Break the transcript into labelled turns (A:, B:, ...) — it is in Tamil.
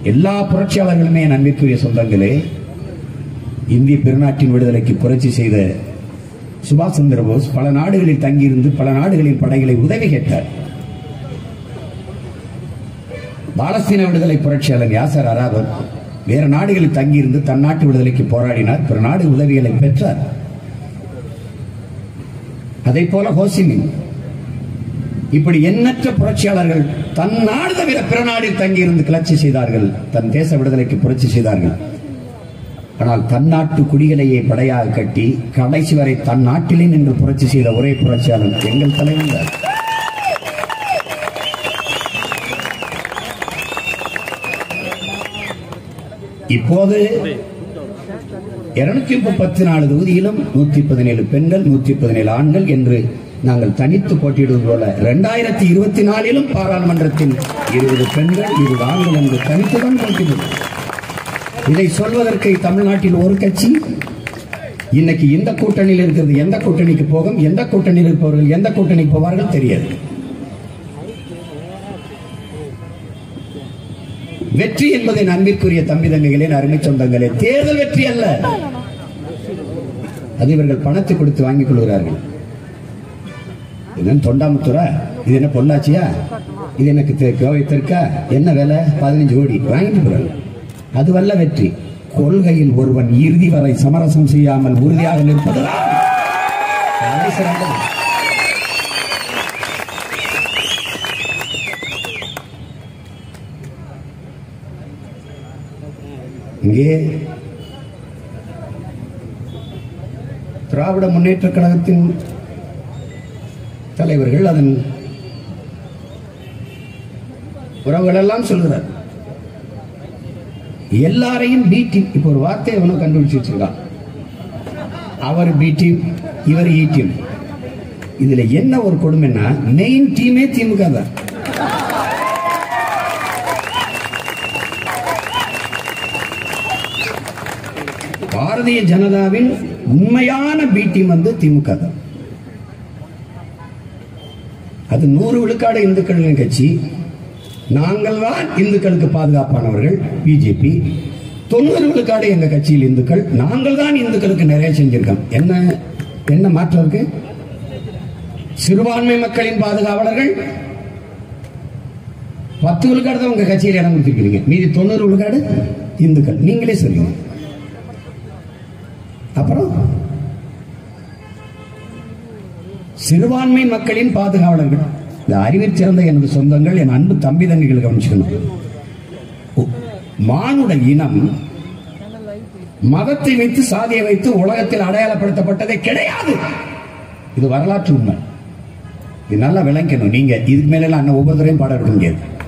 A: எல்லா புரட்சியாளர்களுமே என் அன்பிற்குரிய சொந்தங்களே இந்திய பெருநாட்டின் விடுதலைக்கு புரட்சி செய்த சுபாஷ் சந்திர போஸ் பல நாடுகளில் தங்கியிருந்து பல நாடுகளின் படைகளை உதவி கேட்டார் பாலஸ்தீன விடுதலை புரட்சியாளர் யாசர் அராபத் வேற நாடுகளில் தங்கியிருந்து தன் நாட்டு விடுதலைக்கு போராடினார் பிற நாடு உதவிகளை பெற்றார் அதை போல ஹோசிமின் இப்படி எண்ணற்ற புரட்சியாளர்கள் தன் நாடு தவிர பிற நாடில் தங்கியிருந்து கிளர்ச்சி செய்தார்கள் தன் தேச விடுதலைக்கு புரட்சி செய்தார்கள் ஆனால் தன் நாட்டு குடிகளையே படையாக கட்டி கடைசி வரை தன் நாட்டிலே நின்று புரட்சி செய்த ஒரே புரட்சியாளர் எங்கள் தலைவர் தான். இப்போது இருநூத்தி முப்பத்தி நாலு தொகுதியிலும் நூத்தி பதினேழு பெண்கள் நூத்தி பதினேழு ஆண்கள் என்று நாங்கள் தனித்து போட்டியிடுவது போல இரண்டாயிரத்தி இருபத்தி நாலிலும் பாராளுமன்றத்தில் இருபது பெண்கள் இருபது ஆண்கள் என்று தனித்துதான் போட்டியிடுவோம் இதை சொல்வதற்கு தமிழ்நாட்டில் ஒரு கட்சி இன்னைக்கு இந்த கூட்டணியில் இருக்கிறது எந்த கூட்டணிக்கு போகும் எந்த கூட்டணியில் இருப்பவர்கள் எந்த கூட்டணிக்கு போவார்கள் தெரியாது வெற்றி என்பதை அன்பிற்குரிய தம்பி தங்கைகளின் அருமை சொந்தங்களே தேர்தல் வெற்றி அல்ல அது இவர்கள் பணத்தை கொடுத்து வாங்கிக் கொள்கிறார்கள் என்ன தொண்டாமுத்துரா இது என்ன பொள்ளாச்சியா இது எனக்கு தெ- கோவை தெற்கா என்ன விலை பதினஞ்சு கோடி வாங்கிட்டு போறாங்க அதுவல்ல வெற்றி கொள்கையில் ஒருவன் இறுதி வரை சமரசம் செய்யாமல் உறுதியாக நிற்பதுதான் தலை சிறந்தது. இங்கே திராவிட முன்னேற்ற கழகத்தின் தலைவர்கள் அதன் உறவுகள் எல்லாம் சொல்கிறார் எல்லாரையும் பி டீம் இப்போ ஒரு வார்த்தை அவனும் கண்டுபிடிச்சு வச்சிருக்கான் அவர் பி டீம் இவர் இ டீம் இதுல என்ன ஒரு கொடுமைன்னா மெயின் டீமே திமுக தான் பாரதிய ஜனதாவின் உண்மையான பி டீம் வந்து திமுக தான் அது நூறு விழுக்காடு இந்துக்களின் கட்சி நாங்கள் தான் இந்துக்களுக்கு பாதுகாப்பானவர்கள் பிஜேபி தொண்ணூறு விழுக்காடு எங்க கட்சியில் இந்துக்கள் நாங்கள் தான் இந்துக்களுக்கு நிறைய செஞ்சிருக்கோம் என்ன என்ன மாற்றம் இருக்கு சிறுபான்மை மக்களின் பாதுகாவலர்கள் பத்து விழுக்காடு தான் உங்க கட்சியில் இடம் கொடுத்துருக்கீங்க மீதி தொண்ணூறு விழுக்காடு இந்துக்கள் நீங்களே சொல்லுங்க அப்புறம் சிறுபான்மை மக்களின் பாதுகாவலர்கள் இந்த அறிவில் சிறந்த எனது சொந்தங்கள் என் அன்பு தம்பி தங்கிகள் கவனிச்சுக்கணும் உ- மானுட இனம் மதத்தை வைத்து சாதியை வைத்து உலகத்தில் அடையாளப்படுத்தப்பட்டதே கிடையாது இது வரலாற்று உண்மை இது நல்லா விளங்கணும் நீங்க இதுக்கு மேல எல்லாம் அண்ணன் ஒவ்வொருத்தரையும் பாட விட முடியாது